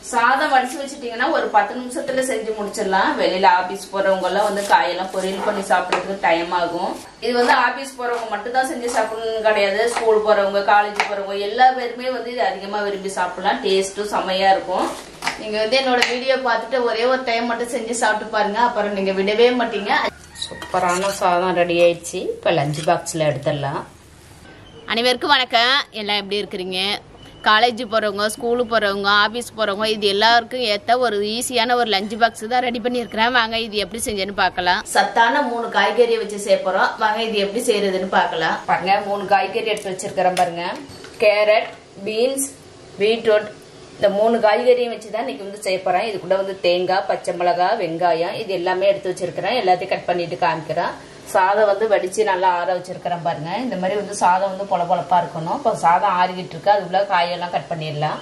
சாதம் வடிச்சு வச்சுட்டீங்கன்னா ஒரு பத்து நிமிஷத்துல செஞ்சு முடிச்சிடலாம் வெளியில ஆபீஸ் போறவங்க எல்லாம் வந்து காயெல்லாம் பொரியல் பண்ணி சாப்பிடுறதுக்கு டைம் ஆகும் இது வந்து ஆபீஸ் போறவங்க மட்டும் தான் செஞ்சு சாப்பிடணும்னு கிடையாது ஸ்கூல் போறவங்க காலேஜ் போறவங்க எல்லா பேருமே வந்து இது அதிகமா விரும்பி சாப்பிடலாம் டேஸ்ட்டும் செமையா இருக்கும் நீங்க வந்து என்னோட வீடியோ பார்த்துட்டு ஒரே ஒரு டைம் மட்டும் செஞ்சு சாப்பிட்டு பாருங்க அப்புறம் நீங்க விடவே மாட்டீங்க சூப்பரான சாதம் ரெடி ஆயிடுச்சு இப்போ லஞ்ச் பாக்ஸில் எடுத்துடலாம் அனைவருக்கும் வணக்கம் எல்லாம் எப்படி இருக்கிறீங்க காலேஜ் போகிறவங்க ஸ்கூலுக்கு போகிறவங்க ஆஃபீஸ் போகிறவங்க இது எல்லாருக்கும் ஏற்ற ஒரு ஈஸியான ஒரு லஞ்ச் பாக்ஸ் தான் ரெடி பண்ணியிருக்கிறேன் வாங்க இது எப்படி செஞ்சேன்னு பார்க்கலாம் சத்தான மூணு காய்கறியை வச்சு செய்ய போறோம் வாங்க இது எப்படி செய்யறதுன்னு பார்க்கலாம் பாருங்க மூணு காய்கறி எடுத்து வச்சிருக்கிறேன் பாருங்க கேரட் பீன்ஸ் பீட்ரூட் இந்த மூணு காய்கறியும் வச்சு தான் இன்னைக்கு வந்து செய்ய போறேன் இது கூட வந்து தேங்காய் பச்சை மிளகாய் வெங்காயம் இது எல்லாமே எடுத்து வச்சிருக்கிறேன் எல்லாத்தையும் கட் பண்ணிட்டு காமிக்கிறேன் சாதம் வந்து வடிச்சு நல்லா ஆற வச்சிருக்கிறேன் பாருங்க இந்த மாதிரி வந்து சாதம் வந்து பொல பொலப்பா இருக்கணும் இப்போ சாதம் ஆறிக்கிட்டு இருக்கு அதுக்குள்ள காயெல்லாம் கட் பண்ணிடலாம்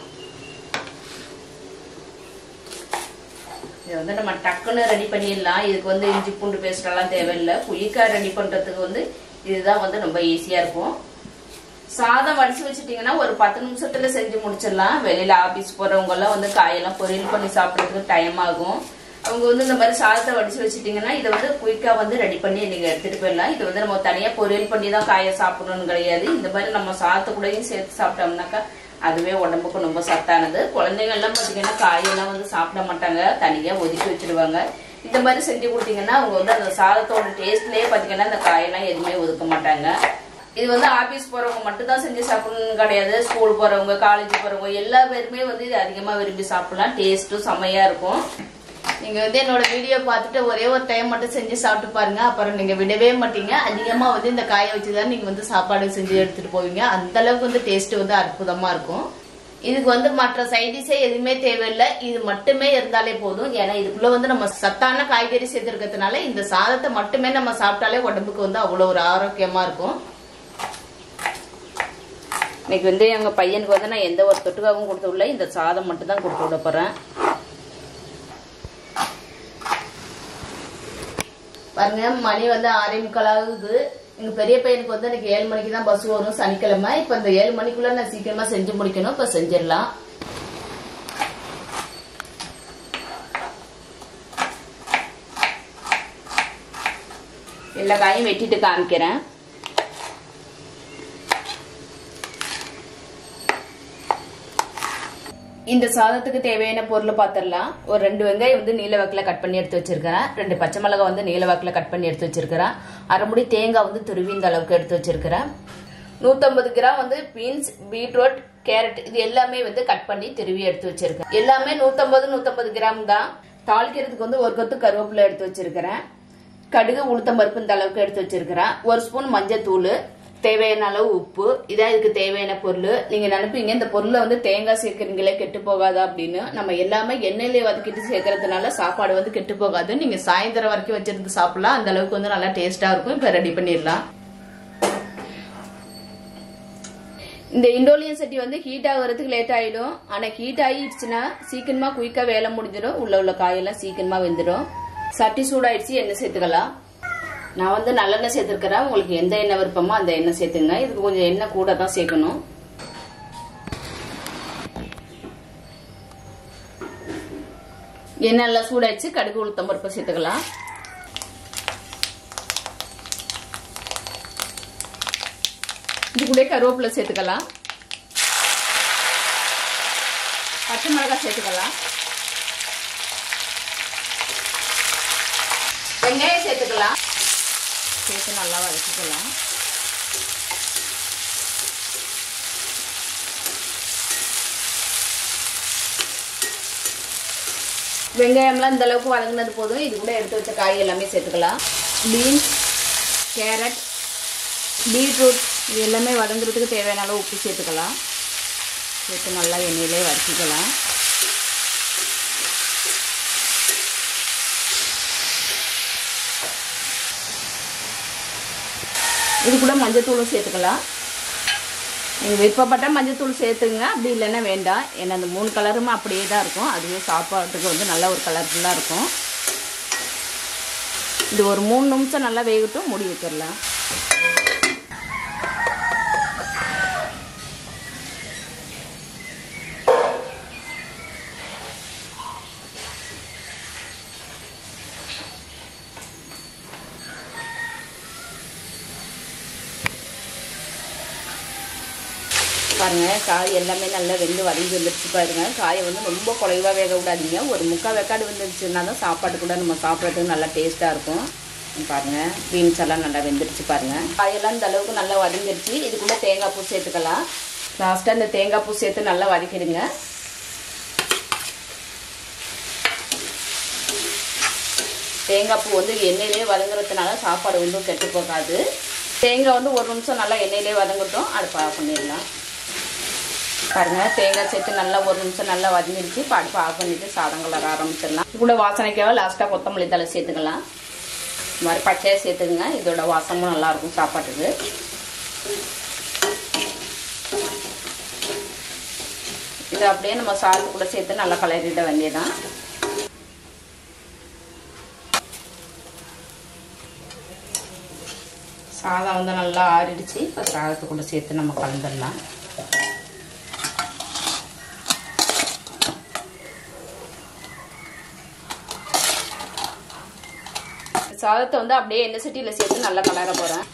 இது வந்து நம்ம டக்குன்னு ரெடி பண்ணிடலாம் இதுக்கு வந்து இஞ்சி பூண்டு பேஸ்ட் எல்லாம் தேவையில்லை குயிக்காக ரெடி பண்றதுக்கு வந்து இதுதான் வந்து ரொம்ப ஈஸியா இருக்கும் சாதம் வடிச்சு வச்சுட்டீங்கன்னா ஒரு பத்து நிமிஷத்துல செஞ்சு முடிச்சிடலாம் வெளியில ஆபீஸ் போறவங்க எல்லாம் வந்து காயெல்லாம் பொரியல் பண்ணி சாப்பிடுறதுக்கு டைம் ஆகும் அவங்க வந்து இந்த மாதிரி சாதத்தை வடிச்சு வச்சுட்டீங்கன்னா இதை வந்து குயிக்கா வந்து ரெடி பண்ணி நீங்க எடுத்துட்டு போயிடலாம் இது வந்து நம்ம தனியா பொரியல் பண்ணி தான் காயை சாப்பிடணும்னு கிடையாது இந்த மாதிரி நம்ம சாதத்தை கூடயும் சேர்த்து சாப்பிட்டோம்னாக்கா அதுவே உடம்புக்கு ரொம்ப சத்தானது குழந்தைங்க எல்லாம் பாத்தீங்கன்னா காயெல்லாம் வந்து சாப்பிட மாட்டாங்க தனியா ஒதுக்கி வச்சிருவாங்க இந்த மாதிரி செஞ்சு கொடுத்தீங்கன்னா அவங்க வந்து அந்த சாதத்தோட டேஸ்ட்லயே பாத்தீங்கன்னா அந்த காயெல்லாம் எதுவுமே ஒதுக்க மாட்டாங்க இது வந்து ஆபீஸ் போறவங்க மட்டும் தான் செஞ்சு சாப்பிடணும்னு கிடையாது ஸ்கூல் போறவங்க காலேஜ் போறவங்க எல்லா பேருமே வந்து இது அதிகமா விரும்பி சாப்பிடலாம் டேஸ்ட்டும் செமையா இருக்கும் நீங்க வந்து என்னோட வீடியோ பார்த்துட்டு ஒரே ஒரு டைம் மட்டும் செஞ்சு சாப்பிட்டு பாருங்க அப்புறம் நீங்க விடவே மாட்டீங்க அதிகமா வந்து இந்த காயை வச்சுதான் நீங்க வந்து சாப்பாடு செஞ்சு எடுத்துட்டு போவீங்க அந்த அளவுக்கு வந்து டேஸ்ட் வந்து அற்புதமா இருக்கும் இதுக்கு வந்து மற்ற சைடிஷே எதுவுமே தேவையில்லை இது மட்டுமே இருந்தாலே போதும் ஏன்னா இதுக்குள்ள வந்து நம்ம சத்தான காய்கறி சேர்த்துருக்கிறதுனால இந்த சாதத்தை மட்டுமே நம்ம சாப்பிட்டாலே உடம்புக்கு வந்து அவ்வளவு ஒரு ஆரோக்கியமா இருக்கும் இன்னைக்கு வந்து எங்க பையனுக்கு வந்து நான் எந்த ஒரு தொட்டுக்காவும் கொடுத்து விடல இந்த சாதம் மட்டும் தான் கொடுத்து விட போறேன் பாருங்க மணி வந்து ஆறே முக்கால் ஆகுது எங்க பெரிய பையனுக்கு வந்து எனக்கு ஏழு மணிக்கு தான் பஸ் வரும் சனிக்கிழமை இப்ப இந்த ஏழு மணிக்குள்ள நான் சீக்கிரமா செஞ்சு முடிக்கணும் இப்ப செஞ்சிடலாம் எல்லா காயும் வெட்டிட்டு காமிக்கிறேன் இந்த சாதத்துக்கு தேவையான பொருளை பார்த்துடலாம் ஒரு ரெண்டு வெங்காயம் வந்து நீல வாக்கில் கட் பண்ணி எடுத்து வச்சிருக்கிறேன் ரெண்டு பச்சை மிளகாய் வந்து நீல வாக்கில் கட் பண்ணி எடுத்து வச்சிருக்கிறேன் அரை முடி தேங்காய் வந்து துருவி இந்த அளவுக்கு எடுத்து வச்சிருக்கிறேன் நூத்தம்பது கிராம் வந்து பீன்ஸ் பீட்ரூட் கேரட் இது எல்லாமே வந்து கட் பண்ணி திருவி எடுத்து வச்சிருக்கேன் எல்லாமே நூத்தம்பது நூத்தம்பது கிராம் தான் தாளிக்கிறதுக்கு வந்து ஒரு கொத்து கருவேப்பிலை எடுத்து வச்சிருக்கிறேன் கடுகு உளுத்தம்பருப்பு இந்த அளவுக்கு எடுத்து வச்சிருக்கிறேன் ஒரு ஸ்பூன் மஞ்சள் தூள் தேவையான அளவு உப்பு இதான் இதுக்கு தேவையான பொருள் நீங்க நினைப்பீங்க இந்த பொருளை வந்து தேங்காய் சேர்க்கறீங்களே கெட்டு போகாதா அப்படின்னு நம்ம எல்லாமே எண்ணெயிலே வதக்கிட்டு சேர்க்கறதுனால சாப்பாடு வந்து கெட்டு போகாது நீங்க சாயந்தரம் வரைக்கும் வச்சிருந்து சாப்பிடலாம் அந்த அளவுக்கு வந்து நல்லா டேஸ்டா இருக்கும் இப்ப ரெடி பண்ணிடலாம் இந்த இண்டோலியன் சட்டி வந்து ஹீட் ஆகுறதுக்கு லேட் ஆயிடும் ஆனா ஹீட் ஆயிடுச்சுன்னா சீக்கிரமா குயிக்கா வேலை முடிஞ்சிடும் உள்ள உள்ள காயெல்லாம் சீக்கிரமா வெந்துடும் சட்டி சூடாயிடுச்சு எண்ணெய் சேர்த்துக்கலாம் நான் வந்து நல்லெண்ணெய் சேர்த்துருக்கிறேன் உங்களுக்கு எந்த எண்ணெய் விருப்பமோ அந்த எண்ணெய் சேர்த்துங்க இதுக்கு கொஞ்சம் எண்ணெய் கூட தான் சேர்க்கணும் எண்ணெய் நல்லா சூடாயிடுச்சு கடுகு உளுத்தம் பருப்பு சேர்த்துக்கலாம் இது கூட கருவேப்பிலை சேர்த்துக்கலாம் பச்சை மிளகாய் சேர்த்துக்கலாம் வெங்காயம் சேர்த்துக்கலாம் சேர்த்து நல்லா வதக்கிக்கலாம் வெங்காயம்லாம் இந்த அளவுக்கு வதங்கினது போதும் இது கூட எடுத்து வச்ச காய் எல்லாமே சேர்த்துக்கலாம் பீன்ஸ் கேரட் பீட்ரூட் இது எல்லாமே வதங்குறதுக்கு தேவையான அளவு உப்பு சேர்த்துக்கலாம் சேர்த்து நல்லா எண்ணெயிலே வதக்கிக்கலாம் இது கூட மஞ்சத்தூளும் சேர்த்துக்கலாம் நீங்கள் விருப்பப்பட்ட மஞ்சத்தூள் சேர்த்துங்க அப்படி இல்லைன்னா வேண்டாம் ஏன்னா அந்த மூணு கலருமே அப்படியே தான் இருக்கும் அதுவே சாப்பாட்டுக்கு வந்து நல்ல ஒரு கலர்ஃபுல்லாக இருக்கும் இது ஒரு மூணு நிமிஷம் நல்லா வேகட்டும் மூடி வச்சிடலாம் பாருங்க காய் எல்லாமே நல்லா வெந்து வதங்கி வந்துருச்சு பாருங்க காயை வந்து ரொம்ப குறைவாக வேக விடாதீங்க ஒரு முக்கால் வெக்காடு வந்துருச்சுன்னா தான் சாப்பாடு கூட நம்ம சாப்பிட்றதுக்கு நல்லா டேஸ்ட்டாக இருக்கும் பாருங்க பீன்ஸ் எல்லாம் நல்லா வெந்துருச்சு பாருங்க காயெல்லாம் இந்த அளவுக்கு நல்லா வதங்கிருச்சு இதுக்குள்ளே தேங்காய் பூ சேர்த்துக்கலாம் லாஸ்ட்டாக இந்த தேங்காய் பூ சேர்த்து நல்லா வதக்கிடுங்க தேங்காய் பூ வந்து எண்ணெயிலே வதங்குறதுனால சாப்பாடு ஒன்றும் கெட்டு போகாது தேங்காய் வந்து ஒரு நிமிஷம் நல்லா எண்ணெயிலே வதங்கட்டும் அடுப்பு ஆஃப் பண்ணிடலாம் பாருங்க தேங்காய் சேர்த்து நல்லா ஒரு நிமிஷம் நல்லா வதங்கிடுச்சு இப்போ அடுப்பு ஆஃப் பண்ணிட்டு சாதம் கலர ஆரம்பிச்சிடலாம் இது கூட வாசனைக்காக லாஸ்ட்டாக கொத்தமல்லி தலை சேர்த்துக்கலாம் இந்த மாதிரி பச்சையாக சேர்த்துக்குங்க இதோட வாசமும் நல்லாயிருக்கும் சாப்பாட்டுக்கு இதை அப்படியே நம்ம சாதத்து கூட சேர்த்து நல்லா கலரிட வேண்டியதான் சாதம் வந்து நல்லா ஆறிடுச்சு இப்போ சாதத்தை கூட சேர்த்து நம்ம கலந்துடலாம் சாதத்தை வந்து அப்படியே எண்ணெய் சட்டியில் சேர்த்து நல்லா கலர போகிறேன்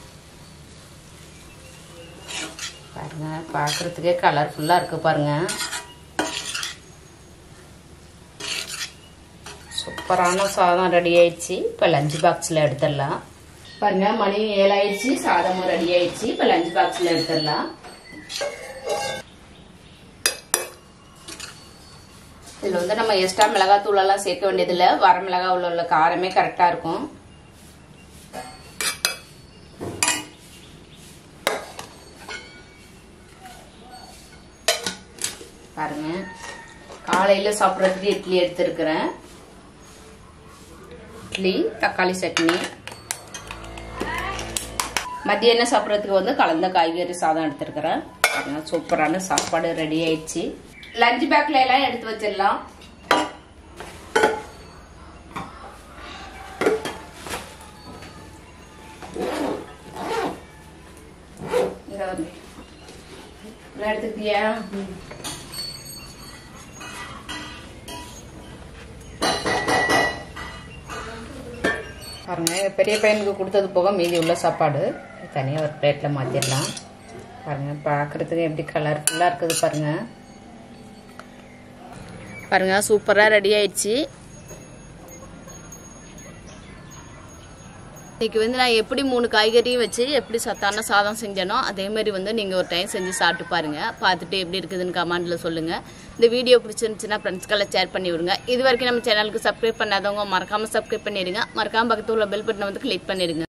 பாருங்க பார்க்குறதுக்கே கலர்ஃபுல்லாக இருக்குது பாருங்க சூப்பரான சாதம் ரெடி ஆயிடுச்சு இப்போ லஞ்ச் பாக்ஸில் எடுத்துடலாம் பாருங்க மணி ஏழாயிடுச்சு சாதமும் ரெடி ஆயிடுச்சு இப்போ லஞ்ச் பாக்ஸில் எடுத்துடலாம் இதில் வந்து நம்ம எக்ஸ்ட்ரா மிளகாத்தூள் எல்லாம் சேர்க்க வேண்டியதில்லை வர மிளகா உள்ள உள்ள காரமே கரெக்டாக இருக்கும் பாருங்க காலையில் சாப்பிட்றதுக்கு இட்லி எடுத்துருக்கிறேன் இட்லி தக்காளி சட்னி மத்தியானம் சாப்பிட்றதுக்கு வந்து கலந்த காய்கறி சாதம் எடுத்துருக்கிறேன் பாருங்க சூப்பரான சாப்பாடு ரெடி ஆயிடுச்சு லஞ்ச் பேக்ல எல்லாம் எடுத்து வச்சிடலாம் இங்க வந்து எல்லாம் எடுத்துக்கிட்டியா பாருங்க பெரிய பையனுக்கு கொடுத்தது போக மீதி உள்ள சாப்பாடு தனியாக ஒரு பிளேட்டில் மாற்றிடலாம் பாருங்க பார்க்குறதுக்கு எப்படி கலர்ஃபுல்லாக இருக்குது பாருங்க பாருங்க சூப்பராக ரெடி ஆயிடுச்சு இன்னைக்கு வந்து நான் எப்படி மூணு காய்கறியும் வச்சு எப்படி சத்தான சாதம் செஞ்சேனோ அதே மாதிரி வந்து நீங்கள் ஒரு டைம் செஞ்சு சாப்பிட்டு பாருங்கள் பார்த்துட்டு எப்படி இருக்குதுன்னு கமெண்டில் சொல்லுங்கள் இந்த வீடியோ பிடிச்சிருந்துச்சுன்னா ஃப்ரெண்ட்ஸ்க்கெல்லாம் ஷேர் பண்ணி விடுங்க இது வரைக்கும் நம்ம சேனலுக்கு சப்ஸ்கிரைப் பண்ணாதவங்க மறக்காமல் சப்ஸ்கிரைப் பண்ணிடுங்க மறக்காமல் பக்கத்தில் உள்ள பெல் பட்டனை வந்து கிளிக் பண்ணிடுங்க